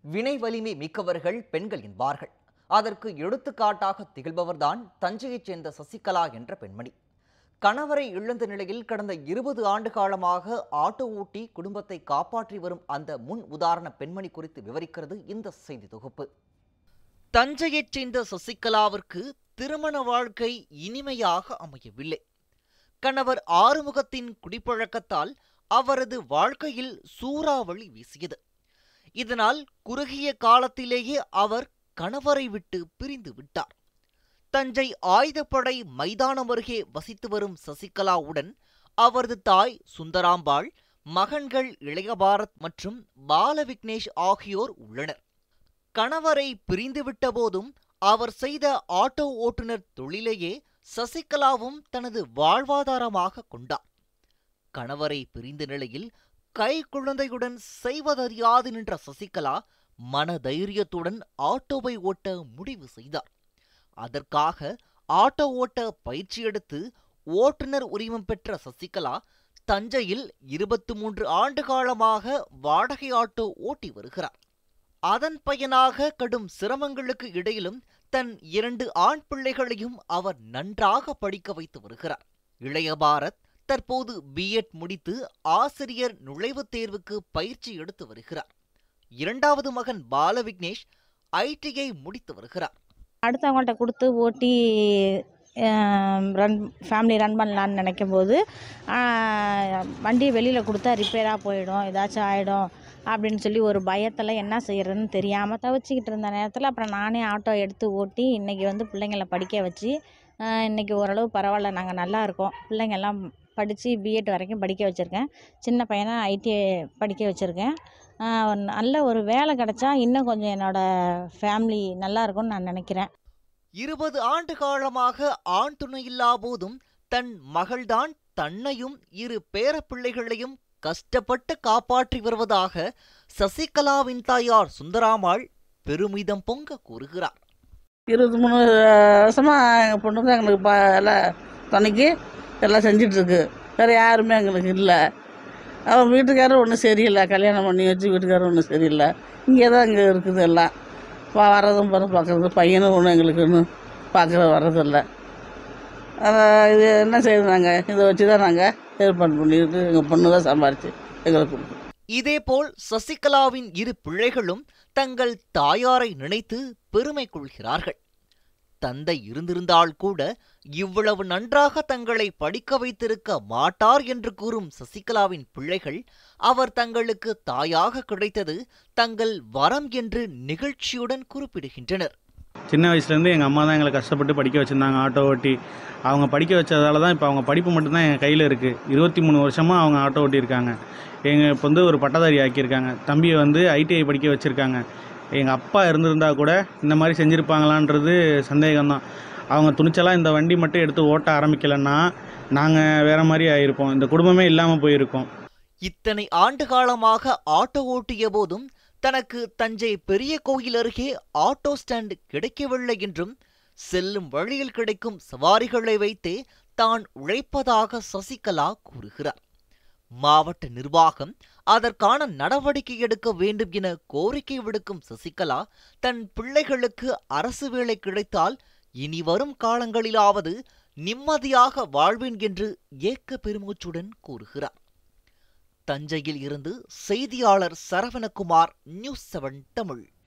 வினை வலிமை மிக்கவர்கள் பெண்கள் என்பார்கள் அதற்கு எடுத்துக்காட்டாக திகழ்பவர்தான் தஞ்சையைச் சேர்ந்த சசிகலா என்ற பெண்மணி கணவரை இழந்த நிலையில் கடந்த இருபது ஆண்டு காலமாக ஆட்டோ ஓட்டி குடும்பத்தை காப்பாற்றி வரும் அந்த முன் உதாரண பெண்மணி குறித்து விவரிக்கிறது இந்த செய்தி தொகுப்பு தஞ்சையைச் சேர்ந்த சசிகலாவிற்கு திருமண வாழ்க்கை இனிமையாக அமையவில்லை கணவர் ஆறுமுகத்தின் குடிப்பழக்கத்தால் அவரது வாழ்க்கையில் சூறாவளி வீசியது இதனால் குறுகிய காலத்திலேயே அவர் கணவரை விட்டு பிரிந்து விட்டார் தஞ்சை ஆயுதப்படை மைதானம் அருகே வசித்து வரும் சசிகலாவுடன் அவரது தாய் சுந்தராம்பாள் மகன்கள் இளையபாரத் மற்றும் பால விக்னேஷ் ஆகியோர் உள்ளனர் கணவரை பிரிந்துவிட்ட போதும் அவர் செய்த ஆட்டோ ஓட்டுநர் தொழிலையே சசிகலாவும் தனது வாழ்வாதாரமாக கொண்டார் கணவரை பிரிந்த நிலையில் கை குழந்தையுடன் செய்வதறியாது நின்ற சசிகலா மன தைரியத்துடன் ஆட்டோவை ஓட்ட முடிவு செய்தார் அதற்காக ஆட்டோ ஓட்ட பயிற்சி எடுத்து ஓட்டுநர் உரிமம் பெற்ற சசிகலா தஞ்சையில் இருபத்தி மூன்று ஆண்டு காலமாக வாடகை ஆட்டோ ஓட்டி வருகிறார் அதன் பயனாக கடும் சிரமங்களுக்கு இடையிலும் தன் இரண்டு ஆண் பிள்ளைகளையும் அவர் நன்றாக படிக்க வைத்து வருகிறார் இளைய பாரத் தற்போது பிஎட் முடித்து ஆசிரியர் நுழைவுத் தேர்வுக்கு பயிற்சி எடுத்து வருகிறார் இரண்டாவது மகன் பால விக்னேஷ் ஐடிஐ முடித்து வருகிறார் அடுத்தவங்கள்ட்ட கொடுத்து ஓட்டி ரன் ஃபேமிலி ரன் பண்ணலான்னு நினைக்கும் போது வண்டியை வெளியில் கொடுத்தா ரிப்பேராக போயிடும் ஏதாச்சும் ஆகிடும் அப்படின்னு சொல்லி ஒரு பயத்தில் என்ன செய்யறதுன்னு தெரியாமல் தவிச்சிக்கிட்டு இருந்த நேரத்தில் அப்புறம் நானே ஆட்டோ எடுத்து ஓட்டி இன்றைக்கி வந்து பிள்ளைங்கள படிக்க வச்சு ஆஹ் இன்னைக்கு ஓரளவு பரவாயில்ல நாங்கள் நல்லா இருக்கோம் பிள்ளைங்கெல்லாம் படித்து பிஎட் வரைக்கும் படிக்க வச்சுருக்கேன் சின்ன பையனை ஐடிஐ படிக்க வச்சுருக்கேன் நல்ல ஒரு வேலை கிடச்சா இன்னும் கொஞ்சம் என்னோடய ஃபேமிலி நல்லா இருக்கும்னு நான் நினைக்கிறேன் இருபது ஆண்டு காலமாக ஆண் துணை இல்லா போதும் தன் மகள்தான் தன்னையும் இரு பேரப்பிள்ளைகளையும் கஷ்டப்பட்டு காப்பாற்றி வருவதாக சசிகலாவின் தாயார் சுந்தராமாள் பெருமிதம் பொங்க கூறுகிறார் இருபத்தி மூணு வருஷமாக எங்கள் பொண்ணு தான் எங்களுக்கு ப எல்லாம் துணைக்கு எல்லாம் செஞ்சிட்ருக்கு வேறு யாருமே எங்களுக்கு இல்லை அவன் வீட்டுக்காரர் ஒன்றும் சரியில்லை கல்யாணம் பண்ணி வச்சு வீட்டுக்காரர் ஒன்றும் சரியில்லை இங்கே தான் இங்கே இருக்குது எல்லாம் வா வரதும் பிறகு பார்க்குறது பையனும் ஒன்றும் எங்களுக்கு ஒன்றும் பார்க்குற வர்றதில்ல அதான் இது என்ன செய்யுது நாங்கள் இதை வச்சு தான் நாங்கள் ஏற்பாடு பண்ணிட்டு எங்கள் பொண்ணு தான் சம்பாரிச்சு எங்களுக்கு கொடுக்கும் இதேபோல் சசிகலாவின் இரு பிள்ளைகளும் தங்கள் தாயாரை நினைத்து பெருமை கொள்கிறார்கள் தந்தை இருந்திருந்தால் கூட இவ்வளவு நன்றாக தங்களை படிக்க வைத்திருக்க மாட்டார் என்று கூறும் சசிகலாவின் பிள்ளைகள் அவர் தங்களுக்கு தாயாக கிடைத்தது தங்கள் வரம் என்று நிகழ்ச்சியுடன் குறிப்பிடுகின்றனர் சின்ன வயசுலேருந்து எங்கள் அம்மா தான் எங்களை கஷ்டப்பட்டு படிக்க வச்சுருந்தாங்க ஆட்டோ ஓட்டி அவங்க படிக்க வச்சதால தான் இப்போ அவங்க படிப்பு மட்டும்தான் எங்கள் கையில் இருக்குது இருபத்தி மூணு வருஷமாக அவங்க ஆட்டோ ஓட்டியிருக்காங்க எங்கள் இப்போ வந்து ஒரு பட்டதாரி ஆக்கியிருக்காங்க தம்பியை வந்து ஐடிஐ படிக்க வச்சுருக்காங்க எங்கள் அப்பா இருந்திருந்தா கூட இந்த மாதிரி செஞ்சுருப்பாங்களான்றது சந்தேகம்தான் அவங்க துணிச்சலாக இந்த வண்டி மட்டும் எடுத்து ஓட்ட ஆரம்பிக்கலைன்னா நாங்கள் வேறு மாதிரி ஆகிருப்போம் இந்த குடும்பமே இல்லாமல் போயிருக்கோம் இத்தனை ஆண்டு காலமாக ஆட்டோ ஓட்டிய போதும் தனக்கு தஞ்சை பெரிய கோயில் அருகே ஆட்டோ ஸ்டாண்ட் கிடைக்கவில்லை என்றும் செல்லும் வழியில் கிடைக்கும் சவாரிகளை வைத்தே தான் உழைப்பதாக சசிகலா கூறுகிறார் மாவட்ட நிர்வாகம் அதற்கான நடவடிக்கை எடுக்க வேண்டும் என கோரிக்கை விடுக்கும் சசிகலா தன் பிள்ளைகளுக்கு அரசு வேலை கிடைத்தால் இனி வரும் காலங்களிலாவது நிம்மதியாக வாழ்வேன் என்று ஏக்க பெருமூச்சுடன் கூறுகிறார் தஞ்சையில் இருந்து செய்தியாளர் சரவணகுமார் நியூஸ் செவன் தமிழ்